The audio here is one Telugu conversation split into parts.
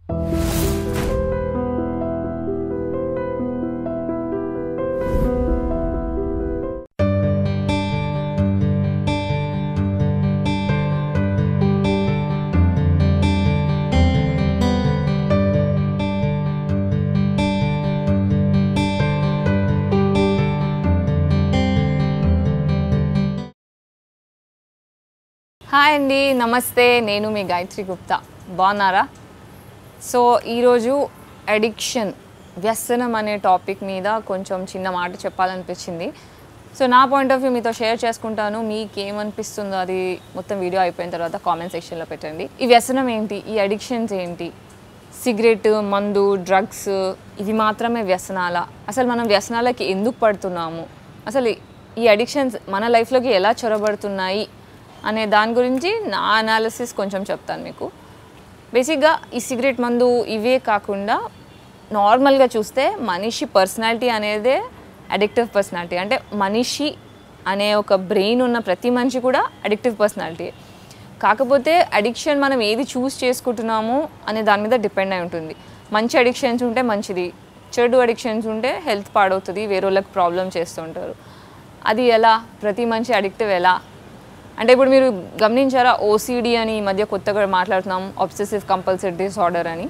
హాయ్ అండి నమస్తే నేను మీ గాయత్రి గుప్తా బాగున్నారా సో ఈరోజు అడిక్షన్ వ్యసనం అనే టాపిక్ మీద కొంచెం చిన్న మాట చెప్పాలనిపించింది సో నా పాయింట్ ఆఫ్ వ్యూ మీతో షేర్ చేసుకుంటాను మీకు ఏమనిపిస్తుందో అది మొత్తం వీడియో అయిపోయిన తర్వాత కామెంట్ సెక్షన్లో పెట్టండి ఈ వ్యసనం ఏంటి ఈ అడిక్షన్స్ ఏంటి సిగరెట్ మందు డ్రగ్స్ ఇవి మాత్రమే వ్యసనాల అసలు మనం వ్యసనాలకి ఎందుకు పడుతున్నాము అసలు ఈ అడిక్షన్స్ మన లైఫ్లోకి ఎలా చొరబడుతున్నాయి అనే దాని గురించి నా అనాలిసిస్ కొంచెం చెప్తాను మీకు బేసిక్గా ఈ సిగరెట్ మందు ఇవే కాకుండా నార్మల్గా చూస్తే మనిషి పర్సనాలిటీ అనేదే అడిక్టివ్ పర్సనాలిటీ అంటే మనిషి అనే ఒక బ్రెయిన్ ఉన్న ప్రతి మనిషి కూడా అడిక్టివ్ పర్సనాలిటీ కాకపోతే అడిక్షన్ మనం ఏది చూస్ చేసుకుంటున్నామో అనే దాని మీద డిపెండ్ అయి ఉంటుంది మంచి అడిక్షన్స్ ఉంటే మంచిది చెడు అడిక్షన్స్ ఉంటే హెల్త్ పాడవుతుంది వేరే వాళ్ళకి ప్రాబ్లం చేస్తుంటారు అది ఎలా ప్రతి మనిషి అడిక్టివ్ ఎలా అంటే ఇప్పుడు మీరు గమనించారా ఓసిడి అని ఈ మధ్య కొత్తగా మాట్లాడుతున్నాం ఆబ్సెసివ్ కంపల్సరీ డిసార్డర్ అని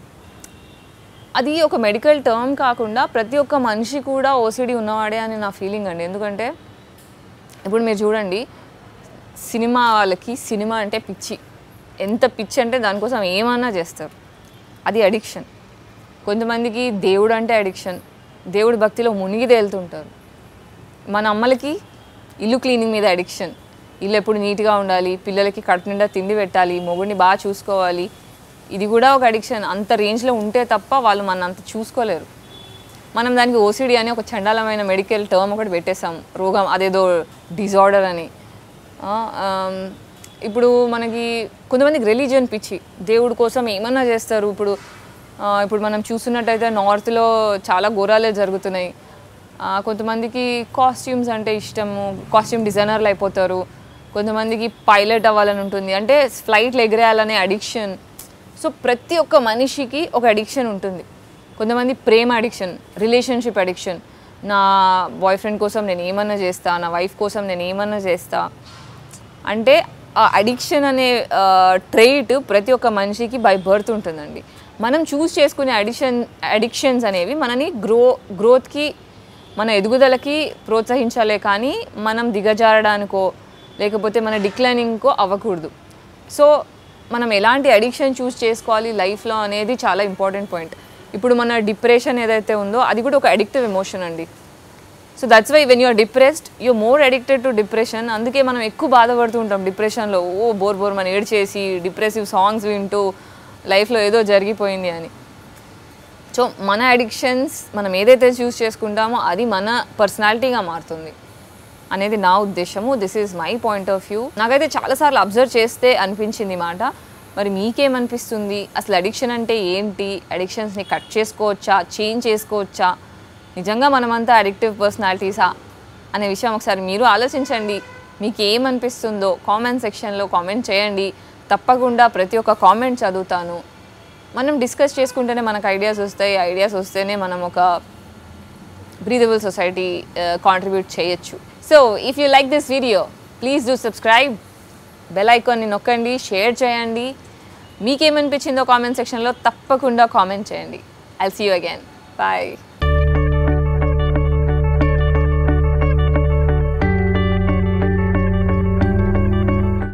అది ఒక మెడికల్ టర్మ్ కాకుండా ప్రతి ఒక్క మనిషి కూడా ఓసిడి ఉన్నవాడే అని నా ఫీలింగ్ అండి ఎందుకంటే ఇప్పుడు మీరు చూడండి సినిమా వాళ్ళకి సినిమా అంటే పిచ్చి ఎంత పిచ్చి అంటే దానికోసం ఏమన్నా చేస్తారు అది అడిక్షన్ కొంతమందికి దేవుడు అంటే అడిక్షన్ దేవుడి భక్తిలో మునిగి తేలుతుంటారు మన అమ్మలకి ఇల్లు క్లీనింగ్ మీద అడిక్షన్ ఇల్లు ఎప్పుడు నీట్గా ఉండాలి పిల్లలకి కడుపు నిండా తిండి పెట్టాలి మొగుడిని బాగా చూసుకోవాలి ఇది కూడా ఒక అడిక్షన్ అంత రేంజ్లో ఉంటే తప్ప వాళ్ళు మన అంత చూసుకోలేరు మనం దానికి ఓసిడి అని ఒక చండాలమైన మెడికల్ టర్మ్ ఒకటి పెట్టేసాం రోగం అదేదో డిజార్డర్ అని ఆ, ఆమ్, ఇప్పుడు మనకి కొంతమందికి రిలీజియన్ పిచ్చి దేవుడి కోసం ఏమన్నా చేస్తారు ఇప్పుడు ఆ, ఇప్పుడు మనం చూస్తున్నట్టయితే నార్త్లో చాలా ఘోరాలే జరుగుతున్నాయి ఆ, కొంతమందికి కాస్ట్యూమ్స్ అంటే ఇష్టము కాస్ట్యూమ్ డిజైనర్లు అయిపోతారు కొంతమందికి పైలట్ అవ్వాలని ఉంటుంది అంటే ఫ్లైట్లు ఎగిరేయాలనే అడిక్షన్ సో ప్రతి ఒక్క మనిషికి ఒక అడిక్షన్ ఉంటుంది కొంతమంది ప్రేమ అడిక్షన్ రిలేషన్షిప్ అడిక్షన్ నా బాయ్ ఫ్రెండ్ కోసం నేను ఏమన్నా చేస్తా నా వైఫ్ కోసం నేను ఏమన్నా చేస్తా అంటే ఆ అడిక్షన్ అనే ట్రైట్ ప్రతి ఒక్క మనిషికి బై బర్త్ ఉంటుందండి మనం చూస్ చేసుకునే అడిక్షన్ అడిక్షన్స్ అనేవి మనని గ్రో గ్రోత్కి మన ఎదుగుదలకి ప్రోత్సహించాలే కానీ మనం దిగజారడానికో లేకపోతే మన డిక్లైనింగ్కో అవ్వకూడదు సో మనం ఎలాంటి అడిక్షన్ చూస్ చేసుకోవాలి లైఫ్లో అనేది చాలా ఇంపార్టెంట్ పాయింట్ ఇప్పుడు మన డిప్రెషన్ ఏదైతే ఉందో అది కూడా ఒక అడిక్టివ్ ఎమోషన్ అండి so that's why when you're depressed you more addicted to depression అందుకే మనం ఎక్కువ బాధపడుతూ ఉంటాం డిప్రెషన్లో ఓ బోర్ బోర్ మనం ఏడ్చేసి డిప్రెసివ్ సాంగ్స్ వింటూ లైఫ్లో ఏదో జరిగిపోయింది అని సో మన అడిక్షన్స్ మనం ఏదైతే చూస్ చేసుకుంటామో అది మన పర్సనాలిటీగా మారుతుంది అనేది నా ఉద్దేశము this is my point of view నాకైతే చాలాసార్లు అబ్జర్వ్ చేస్తే అనిపించింది ఈ మాట మరి మీకేమనిపిస్తుంది అసలు అడిక్షన్ అంటే ఏంటి అడిక్షన్స్ని కట్ చేసుకోవచ్చా చేంజ్ చేసుకోవచ్చా నిజంగా మనమంతా అడిక్టివ్ పర్సనాలిటీసా అనే విషయం ఒకసారి మీరు ఆలోచించండి మీకు ఏమనిపిస్తుందో కామెంట్ సెక్షన్లో కామెంట్ చేయండి తప్పకుండా ప్రతి ఒక్క కామెంట్ చదువుతాను మనం డిస్కస్ చేసుకుంటేనే మనకు ఐడియాస్ వస్తాయి ఐడియాస్ వస్తేనే మనం ఒక బ్రీదబుల్ సొసైటీ కాంట్రిబ్యూట్ చేయొచ్చు so if you like this video please do subscribe bell ఐకాన్ని నొక్కండి షేర్ చేయండి మీకేమనిపించిందో కామెంట్ సెక్షన్లో తప్పకుండా కామెంట్ చేయండి I'll see you again bye